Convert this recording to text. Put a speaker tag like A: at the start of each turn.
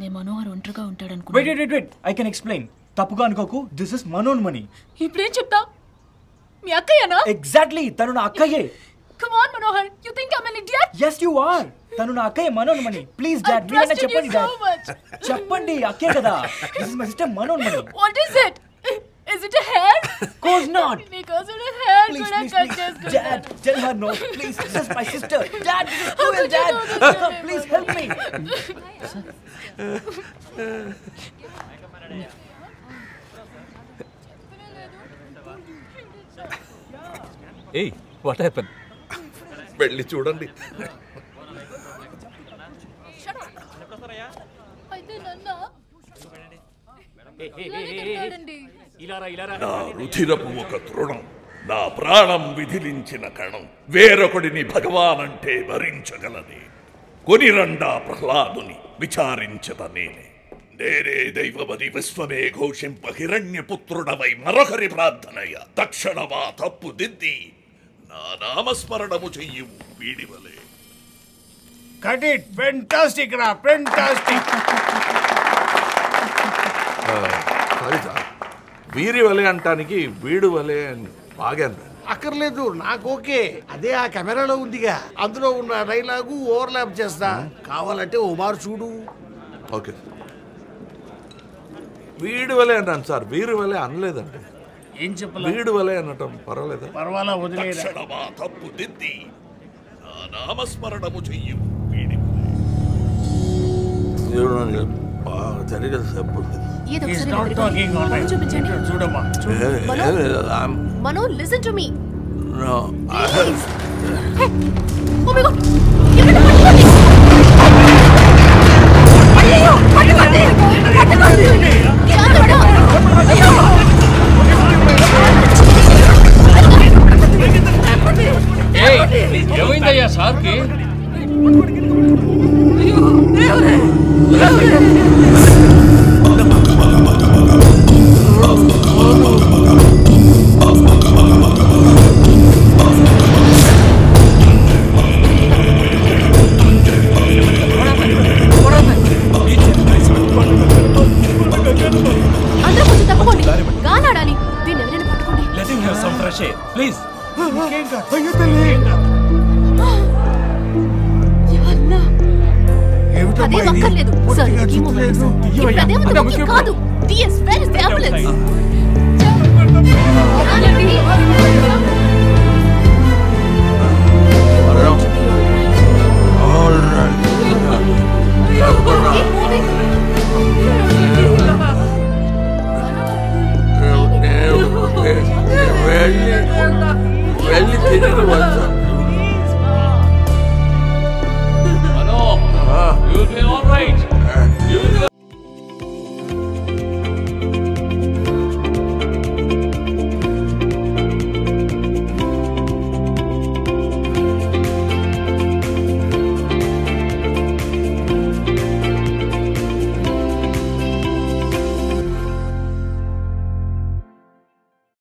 A: రాగానే మనోహర్ ఒంటరిగా ఉంటాడు
B: వెయిట్
A: అనుకున్నాను
B: wait wait I can explain తప్పుగా అనుకోకు దిస్ ఇస్ మనోన్ మనీ
A: ఇప్పుడేం చెప్తా మీ అక్కయ్యనా
B: ఎగ్జాక్ట్లీ తను నా అక్కయ్యే
A: come on Manohar you think I an idiot
B: yes you are తను నా అక్కయ్య Manon money please dad
A: I
B: మీరైనా
A: trusted you
B: చెప్పండి
A: so much.
B: డాడ్ చెప్పండి అక్కే కదా this is my sister Manon money
A: what is it is it hair
B: course not
A: నీకోసం hair
B: Please,
A: కూడా
B: please,
A: కట్
B: please.
A: చేసుకున్నాను
B: Dad, tell her no. Please, this is my sister. Dad, this is
A: How
B: cruel,
A: could you
B: Dad.
A: do this to me,
B: Please
A: Mama?
B: help me.
C: ఏయ్ what happen
D: వెళ్ళి చూడండి
A: అయితే నన్న
D: నా రుధిరపు ఒక తృణం నా ప్రాణం విధిలించిన కణం వేరొకడిని భగవానంటే భరించగలది కొనిరండా ప్రహ్లాదుని విచారించద నేనే నేనే దైవమది విశ్వమే ఘోషింప హిరణ్యపుత్రుడవై మరొకరి ప్రార్థనయ తక్షణమా తప్పు దిద్ది నా నామస్మరణము చెయ్యు వీడివలే
E: కట్ ఇట్ ఫెంటాస్టిక్ రా ఫెంటాస్టిక్
D: సారీ సార్ వీరి వలె అంటానికి వీడు వలె అని బాగాను
E: అక్కర్లేదు నాకు ఓకే అదే ఆ కెమెరాలో ఉందిగా అందులో ఉన్న డైలాగు ఓవర్లాప్ చేస్తా కావాలంటే ఓ మారు చూడు
D: ఓకే వీడి వలె అన్నాను సార్ వీరి వలె అనలేదండి
E: ఏం చెప్పలే
D: వీడు వలె అనటం పర్వాలేదా
E: పర్వాలా వదిలేరా
D: తక్షణమా తప్పు దిద్ది నా నామస్మరణము చెయ్యు వీడి
F: సరిగ్గా చెప్పు
G: ఏదో
E: He's
G: ఒకసారి
E: not
G: ఎదురుగా
E: talking all right.
G: చూపించండి
E: చూడమ్మా
G: Mano listen to me
F: No, I
G: oh my god ఎవరైనా పట్టుకోండి అయ్యో పట్టుకోండి పట్టుకోండి జాగ్రత్త అయ్యో
C: ఏమైందయ్యా సార్కి
G: అందరూ కొంచెం తప్పుకోండి గానాడాలి దీన్ని ఎవరైనా పట్టుకోండి
C: let him have some fresh air please
G: అన్నా
E: ఏమిటమ్మా
G: అదేం
E: ఇది?
G: అక్కర్లేదు సార్
E: పూర్తిగా
G: కీమో
E: చుట్టలేదు.
G: ఇప్పుడు అదేమంత ముఖ్యం కాదు DS where is the ambulance